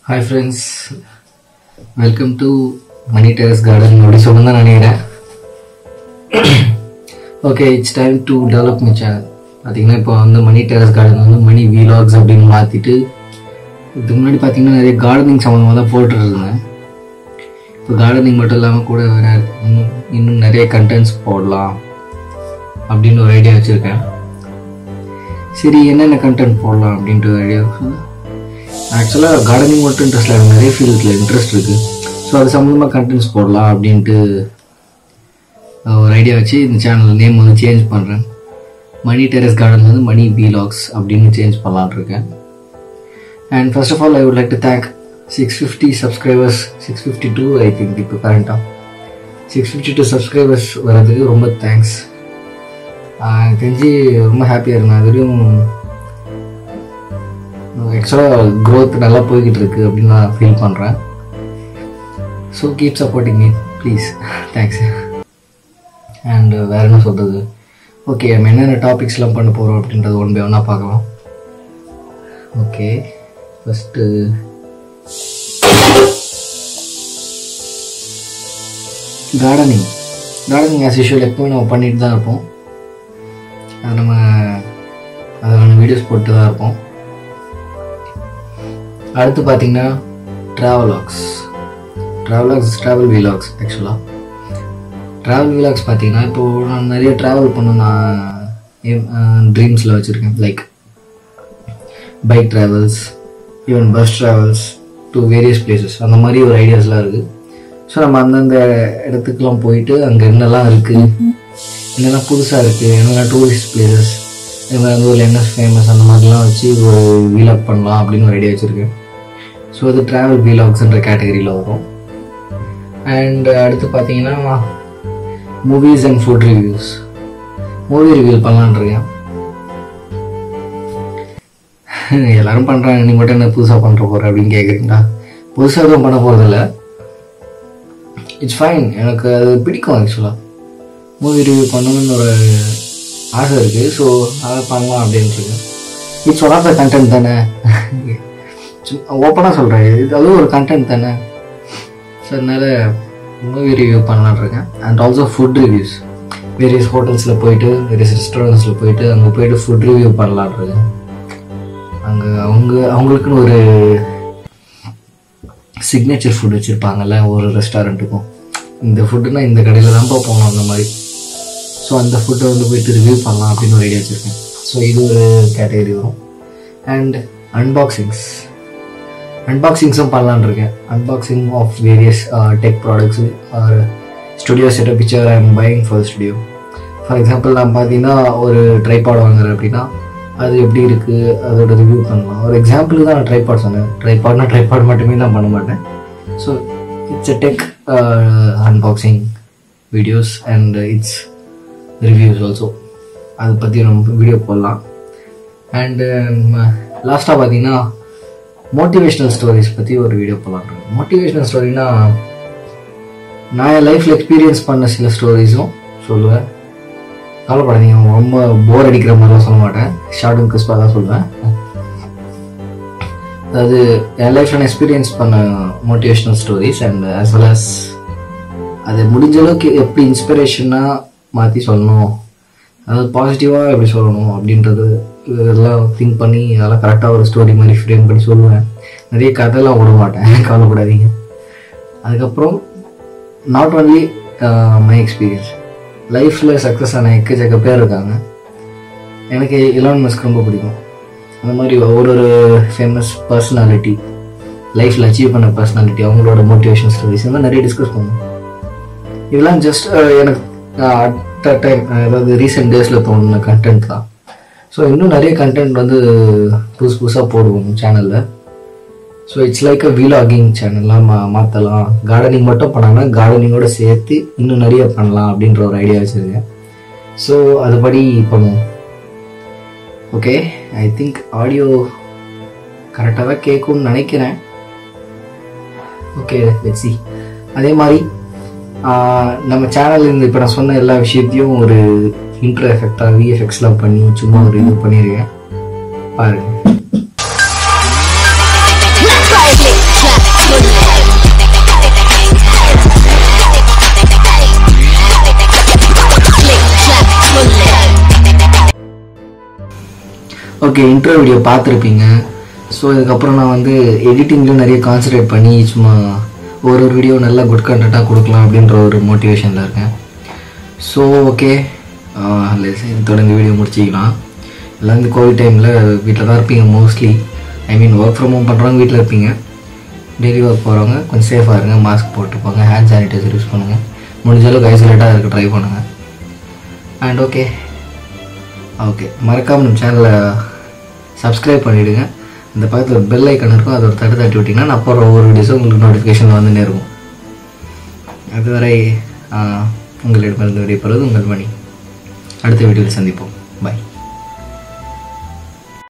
hi friends welcome to Mani terrace garden அப்படி சொல்லணும் தான் நினைக்கிறேன் okay it's time to develop my channel பார்த்தீங்கன்னா இப்போ வந்து மணி டெரஸ் கார்டன் வந்து மணி வீலாக்ஸ் அப்படின்னு மாற்றிட்டு இதுக்கு முன்னாடி பார்த்தீங்கன்னா நிறைய கார்டனிங் சம்மந்தமாக தான் போட்டுட்டு இருந்தேன் இப்போ கார்டனிங் மட்டும் இல்லாமல் கூட வேற இன்னும் இன்னும் நிறைய கண்டென்ட்ஸ் போடலாம் அப்படின்னு ஒரு ஐடியா வச்சுருக்கேன் சரி என்னென்ன கண்டென்ட் போடலாம் அப்படின்ற ஒரு ஐடியா ஆக்சுவலாக கார்டனிங் மட்டும் இன்ட்ரெஸ்ட் இல்லை எனக்கு நிறைய ஃபீல்டில் இன்ட்ரெஸ்ட் இருக்குது ஸோ அது சம்மந்தமாக கண்டென்ட்ஸ் போடலாம் அப்படின்ட்டு அஹ், ஒரு ஐடியா வச்சு இந்த சேனல் நேம் வந்து சேஞ்ச் பண்ணுறேன் மணி டெரஸ் கார்டன் வந்து மணி வீலாக்ஸ் அப்படின்னு சேஞ்ச் பண்ணலான்னு இருக்கேன் and first of all I would like to thank six fifty subscribers six fifty two I think இப்போ கரண்ட்டாக சிக்ஸ் ஃபிஃப்டி டூ சப்ஸ்கிரைபர்ஸ் வர்றதுக்கு ரொம்ப தேங்க்ஸ் எனக்கு தெரிஞ்சு ரொம்ப ஹாப்பியாக இருந்தேன் அதுலேயும் ஆக்சுவலாக க்ரோத் நல்லா போய்கிட்டு இருக்கு அப்படின்னு நான் ஃபீல் பண்ணுறேன் so keep supporting me please thanks and வேற என்ன சொல்கிறது ஓகே நம்ம என்னென்ன டாபிக்ஸ்லாம் பண்ண போகிறோம் அப்படின்றது ஒன் பை ஒன்னாக பார்க்கலாம் okay first gardening gardening as usual எப்பவுமே நம்ம பண்ணிட்டு தான் இருப்போம் அது நம்ம அதில் வீடியோஸ் போட்டு தான் இருப்போம் அடுத்து பார்த்தீங்கன்னா ட்ராவலாக்ஸ் ட்ராவலாக்ஸ் ட்ராவல் வீலாக்ஸ் ஆக்சுவலாக ட்ராவல் வீலாக்ஸ் பார்த்தீங்கன்னா இப்போது நான் நிறைய ட்ராவல் பண்ண நான் ட்ரீம்ஸில் வச்சுருக்கேன் like bike travels even bus travels to various places அந்த மாதிரி ஒரு ஐடியாஸ்லாம் இருக்குது ஸோ நம்ம அந்தந்த இடத்துக்குலாம் போயிட்டு அங்கே என்னெல்லாம் இருக்குது என்னெல்லாம் புதுசாக இருக்குது என்னெல்லாம் டூரிஸ்ட் பிளேசஸ் இந்த மாதிரி அந்த ஊரில் என்ன ஃபேமஸ் அந்த மாதிரிலாம் வச்சு ஒரு வீலாக் பண்ணலாம் அப்படின்னு ஒரு ஐடியா வச்சுருக்கேன் ஸோ அது ட்ராவல் வீலாக்ஸ்ன்ற கேட்டகரியில் வரும் அண்ட் அடுத்து பார்த்தீங்கன்னா movies and food reviews movie review பண்ணலான்னு இருக்கேன் எல்லாரும் பண்ணுறாங்க நீ மட்டும் என்ன புதுசாக பண்ணுற போகிற அப்படின்னு கேட்குறீங்களா புதுசாக எதுவும் பண்ண போகிறதில்ல இட்ஸ் ஃபைன் எனக்கு அது பிடிக்கும் ஆக்சுவலாக மூவி ரிவ்யூ பண்ணணும்னு ஒரு ஆசை இருக்குது ஸோ அதை பண்ணலாம் அப்படின்ட்டு இருக்கேன் it's one of the content தானே ஓப்பனாக சொல்கிறேன் இது அதுவும் ஒரு கண்டென்ட் தானே ஸோ அதனால மூவி ரிவ்யூ பண்ணலான்னு இருக்கேன் and also food reviews various ஹோட்டல்ஸில் போயிட்டு வேரியஸ் ரெஸ்டாரண்ட்ஸில் போயிட்டு அங்கே போயிட்டு ஃபுட் ரிவ்யூ பண்ணலான்னு இருக்கேன் அங்கே அவங்க அவங்களுக்குன்னு ஒரு சிக்னேச்சர் ஃபுட் வச்சுருப்பாங்கல்ல ஒரு ரெஸ்டாரண்ட்டுக்கும் இந்த ஃபுட்டுனா இந்த கடையில் தான்ப்பா போகணும் அந்த மாதிரி ஸோ அந்த ஃபுட்டை வந்து போயிட்டு ரிவ்யூ பண்ணலாம் அப்படின்னு ஒரு ஐடியா வச்சுருக்கேன் ஸோ இது ஒரு கேட்டகரி வரும் அண்ட் அன்பாக்சிங்ஸ் அன்பாக்சிங்ஸும் பண்ணலான்னு இருக்கேன் unboxing of various tech products or studio setup picture I am buying for studio for example நான் பார்த்தீங்கன்னா ஒரு ட்ரைபாட் வாங்குறேன் அப்படின்னா அது எப்படி இருக்குது அதோட ரிவ்யூ பண்ணலாம் ஒரு எக்ஸாம்பிளுக்கு தான் நான் ட்ரைபாட் சொன்னேன் ட்ரைபாட்னா ட்ரைபாட் மட்டுமே நான் பண்ண மாட்டேன் so it's a tech unboxing videos and it's reviews also அதை பற்றி நம்ம வீடியோ போடலாம் அண்டு லாஸ்ட்டாக பார்த்தீங்கன்னா மோட்டிவேஷ்னல் ஸ்டோரிஸ் பற்றி ஒரு வீடியோ போடலாம் மோட்டிவேஷ்னல் ஸ்டோரினா நான் என் லைஃப்பில் எக்ஸ்பீரியன்ஸ் பண்ண சில ஸ்டோரிஸும் சொல்லுவேன் கவலைப்படாதீங்க ரொம்ப போர் அடிக்கிற மாதிரிலாம் சொல்ல மாட்டேன் ஷார்ட் அண்ட் கிறிஸ்பாக தான் சொல்லுவேன் அதாவது என் லைஃப்பில் நான் எக்ஸ்பீரியன்ஸ் பண்ண motivational stories and as well as அது முடிஞ்ச அளவுக்கு எப்படி இன்ஸ்பிரேஷனாக மாற்றி சொல்லணும் அதாவது பாசிட்டிவாக எப்படி சொல்லணும் அப்படின்றது இதெல்லாம் திங்க் பண்ணி அதெல்லாம் கரெக்டாக ஒரு ஸ்டோரி மாதிரி ஃப்ரேம் பண்ணி சொல்லுவேன் நிறைய கதைலாம் விட மாட்டேன் கவலைப்படாதீங்க அதுக்கப்புறம் நாட் ஒன்லி மை எக்ஸ்பீரியன்ஸ் லைஃப்பில் சக்ஸஸ் ஆன எக்கச்சக்க பேர் இருக்காங்க எனக்கு இலான் மஸ்க் ரொம்ப பிடிக்கும் அந்த மாதிரி ஒரு ஒரு ஃபேமஸ் பர்சனாலிட்டி லைஃப்பில் அச்சீவ் பண்ண பர்சனாலிட்டி அவங்களோட மோட்டிவேஷன் ஸ்டோரிஸ் இந்த மாதிரி நிறைய டிஸ்கஸ் பண்ணுவோம் இதெல்லாம் ஜஸ்ட் எனக்கு அட் அ டைம் அதாவது ரீசெண்ட் டேஸில் தோணுன கண்டென்ட் தான் ஸோ இன்னும் நிறைய கண்டென்ட் வந்து புதுசு புதுசாக போடுவோம் சேனலில் so it's like a vlogging சேனல்லாம் மா மாற்றலாம் கார்டனிங் மட்டும் பண்ணாமல் கார்டனிங்கோட சேர்த்து இன்னும் நிறைய பண்ணலாம் அப்படின்ற ஒரு ஐடியா வச்சுருக்கேன் ஸோ அதுபடி பண்ணுவோம் ஓகே ஐ திங்க் ஆடியோ கரெக்டாக தான் கேட்கும்னு நினைக்கிறேன் ஓகே வெச்சி அதே மாதிரி ஆஹ், நம்ம சேனல் இந்த இப்போ நான் சொன்ன எல்லா விஷயத்தையும் ஒரு இன்ட்ரோ எஃபெக்டாக விஎஃப்எக்ஸ்லாம் பண்ணி சும்மா ஒரு இது பண்ணியிருக்கேன் பாருங்க Let's go, okay intro video பார்த்துருப்பீங்க ஸோ இதுக்கப்புறம் நான் வந்து எடிட்டிங்கில் நிறைய கான்சன்ட்ரேட் பண்ணி சும்மா ஒரு ஒரு வீடியோ நல்லா குட் கண்டென்ட்டாக கொடுக்கலாம் அப்படின்ற ஒரு மோட்டிவேஷனில் இருக்கேன் ஸோ ஓகே இதோட இந்த வீடியோ முடிச்சிக்கலாம் எல்லாம் இந்த கோவிட் டைமில் வீட்டில் தான் இருப்பீங்க mostly I mean work from home பண்ணுறவங்க வீட்டில் இருப்பீங்க டெய்லி ஒர்க் போகிறவங்க கொஞ்சம் சேஃபாக இருங்க மாஸ்க் போட்டு போங்க ஹேண்ட் சானிடைசர் யூஸ் பண்ணுங்கள் முடிஞ்ச அளவுக்கு ஐசோலேட்டாக இருக்க ட்ரை பண்ணுங்கள் அண்ட் ஓகே ஓகே மறக்காமல் நம்ம சேனலை சப்ஸ்கிரைப் பண்ணிவிடுங்க இந்த பக்கத்தில் ஒரு பெல் ஐக்கன் இருக்கும் அதை ஒரு தட்டு தட்டி விட்டிங்கன்னா நான் போகிற ஒவ்வொரு வீடியோஸும் உங்களுக்கு நோட்டிஃபிகேஷன் வந்துன்னே இருக்கும் அதுவரை ஆஹ், உங்களிடமிருந்து விடைபெறுவது உங்கள் மணி அடுத்த வீடியோவில் சந்திப்போம்